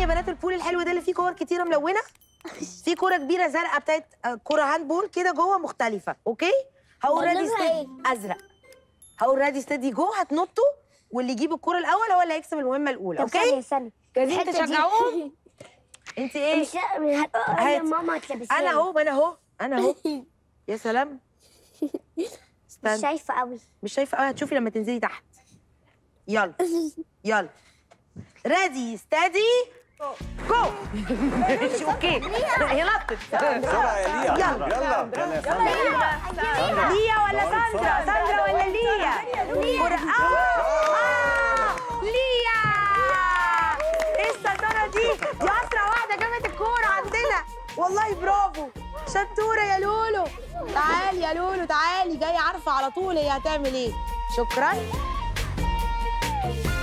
يا بنات البول الحلو ده اللي فيه كور كتيره ملونه في كوره كبيره زرقاء بتاعت آه، كوره هاند بول كده جوه مختلفه اوكي هقول ريدي لونها ستيدي ازرق هقول ريدي ستيدي جو هتنطوا واللي يجيب الكوره الاول هو اللي هيكسب المهمه الاولى طب ثانية اوكي ثانية جاهزين الحتة دي- تشجعوهم انت ايه مش هات هات. ماما تلبسها انا اهو ما انا اهو انا اهو يا سلام مش استنى شايفة قوي مش شايفه قوي هتشوفي لما تنزلي تحت يلا يلا ريدي ستادي جو ماشي اوكي هي نطت بسرعه يا ليا يلا. يلا يلا يا سلمى ليا ولا ساندرا ساندرا ولا ليا كرة آه! آه! ليا ايه السيطرة دي دي اسرع واحدة جابت الكورة عندنا والله برافو شطورة يا لولو تعالي يا لولو تعالي جاية عارفة على طول هي هتعمل ايه شكرا